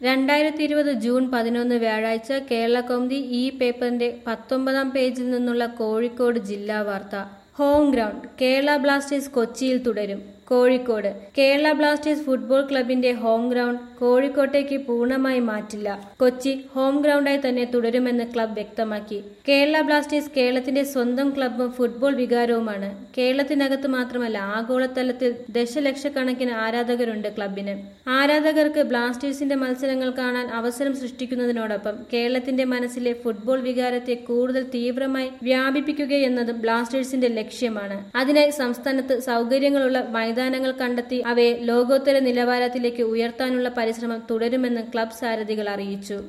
രണ്ടായിരത്തി ഇരുപത് ജൂൺ പതിനൊന്ന് വ്യാഴാഴ്ച കേരള കൗമുദി ഈ പേപ്പറിന്റെ പത്തൊമ്പതാം പേജിൽ നിന്നുള്ള കോഴിക്കോട് ജില്ലാ വാർത്ത ഹോം ഗ്രൗണ്ട് കേരള ബ്ലാസ്റ്റേഴ്സ് കൊച്ചിയിൽ തുടരും കോഴിക്കോട് കേരള ബ്ലാസ്റ്റേഴ്സ് ഫുട്ബോൾ ക്ലബിന്റെ ഹോം ഗ്രൗണ്ട് കോഴിക്കോട്ടേക്ക് പൂർണ്ണമായി മാറ്റില്ല കൊച്ചി ഹോം ഗ്രൗണ്ടായി തന്നെ തുടരുമെന്ന് ക്ലബ് വ്യക്തമാക്കി കേരള ബ്ലാസ്റ്റേഴ്സ് കേരളത്തിന്റെ സ്വന്തം ക്ലബും ഫുട്ബോൾ വികാരവുമാണ് കേരളത്തിനകത്ത് മാത്രമല്ല ആഗോളതലത്തിൽ ദശലക്ഷക്കണക്കിന് ആരാധകരുണ്ട് ക്ലബിന് ആരാധകർക്ക് ബ്ലാസ്റ്റേഴ്സിന്റെ മത്സരങ്ങൾ കാണാൻ അവസരം സൃഷ്ടിക്കുന്നതിനോടൊപ്പം കേരളത്തിന്റെ മനസ്സിലെ ഫുട്ബോൾ വികാരത്തെ കൂടുതൽ തീവ്രമായി വ്യാപിപ്പിക്കുകയെന്നതും ബ്ലാസ്റ്റേഴ്സിന്റെ ലക്ഷ്യമാണ് അതിനായി സംസ്ഥാനത്ത് സൗകര്യങ്ങളുള്ള മൈതാനങ്ങൾ കണ്ടെത്തി അവയെ ലോകോത്തര നിലവാരത്തിലേക്ക് ഉയർത്താനുള്ള പരിശ്രമം തുടരുമെന്ന് ക്ലബ് സാരഥികൾ അറിയിച്ചു